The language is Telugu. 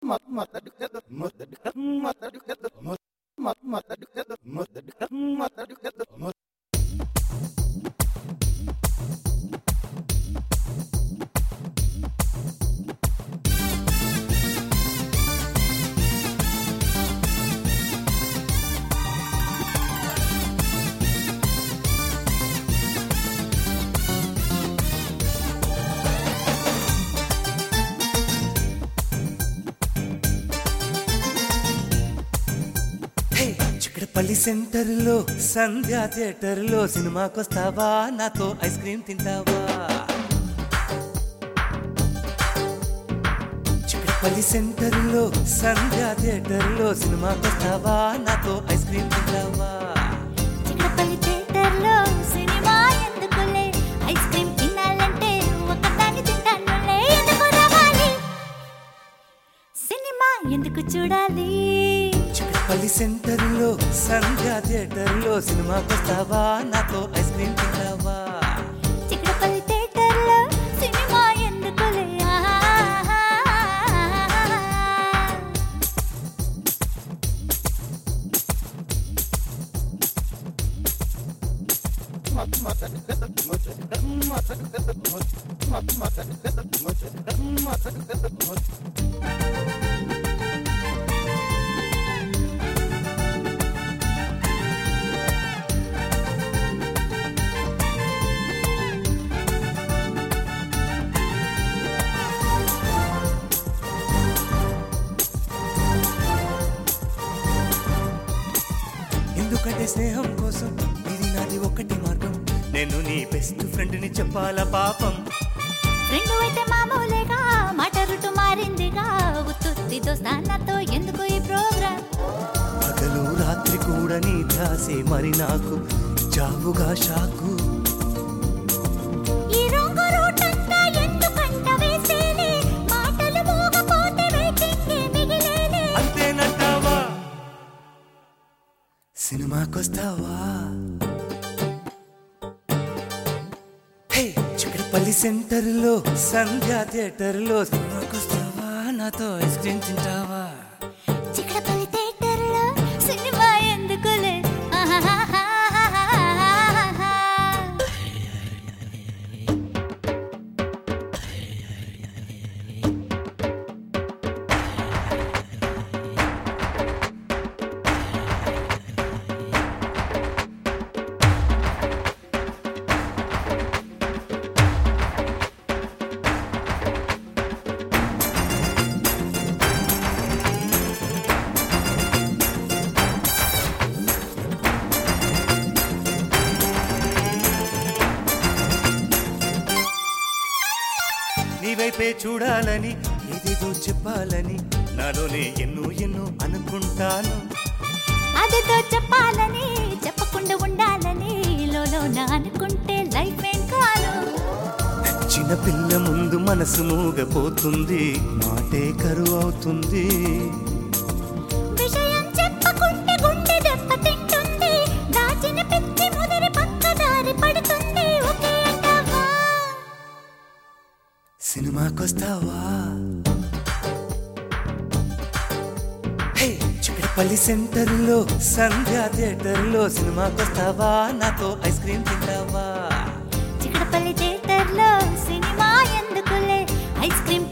హే, చిక్కడపల్లి సెంటర్లో సంధ్యా థియేటర్లో సినిమాకొస్తావా నాతో ఐస్ క్రీమ్ తింటావా చిక్కడపల్లి సెంటర్లో సంధ్యా థియేటర్లో సినిమాకొస్తావా నాతో ఐస్ క్రీమ్ తింటావా చిక్కడపల్లి థియేటర్లో సినిమా ఎందుకులే ఐస్ క్రీమ్ తినాలంటే ఒకదాన్ని తింటానులే ఎందుకు రావాలి సినిమా ఎందుకు చూడాలి చిక్కడపల్లి సెంటర్లో సంధ్యా థియేటర్లో సినిమాకొస్తావా నాతో ఐస్ క్రీమ్ తింటావా చిక్కడపల్లి థియేటర్లో సినిమా ఎందుకులే ఆహాహాహా. ఎందుకంటే స్నేహం కోసం ఇది నాది ఒకటి మార్గం నేను నీ బెస్ట్ ఫ్రెండ్ ని చెప్పాలా పాపం రెండు అయితే మామూలేగా మాట రుటు మారిందిగా ఉత్తుత్తి దోస్తానతో ఎందుకు ఈ ప్రోగ్రామ్ పగలు రాత్రి కూడా నీ ధ్యాసే మరి నాకు జావుగా షాకు ఈ రంగు రూటంతా ఎందుకంట వేసేలే మాటలు మోగపోతే వెయిటింగే మిగిలేలే అంతేనంటావా సినిమాకొస్తావా హే చిక్కడపల్లి సెంటర్లో సంధ్యా థియేటర్లో సినిమాకొస్తావా నాతో ఐస్ క్రీమ్ తింటావా చిక్కడపల్లి థియేటర్లో సినిమా ఎందుకులే ఆహాహాహాహా. నీ వైపే చూడాలని ఏదేదో చెప్పాలని నాలోనే ఎన్నో ఎన్నో అనుకుంటాను అదితో చెప్పాలని చెప్పకుండా ఉండాలని లోలోన అనుకుంటే లైఫ్ ఏం కాను చిన్న పిల్ల ముందు మనసు మూగపోతుంది మాటే కరువు అవుతుంది విషయం చెప్పకుంటే గుండె దెబ్బ తింటుంది దాచిన పిచ్చి ముదిరి పక్క దారి పడుతుంది ఒకే అంటావా సినిమాకొస్తావా హే చిక్కడపల్లి సెంటర్లో సంధ్యా థియేటర్లో సినిమాకొస్తావా నాతో ఐస్ క్రీమ్ తింటావా చిక్కడపల్లి థియేటర్లో సినిమా ఎందుకులే ఐస్ క్రీమ్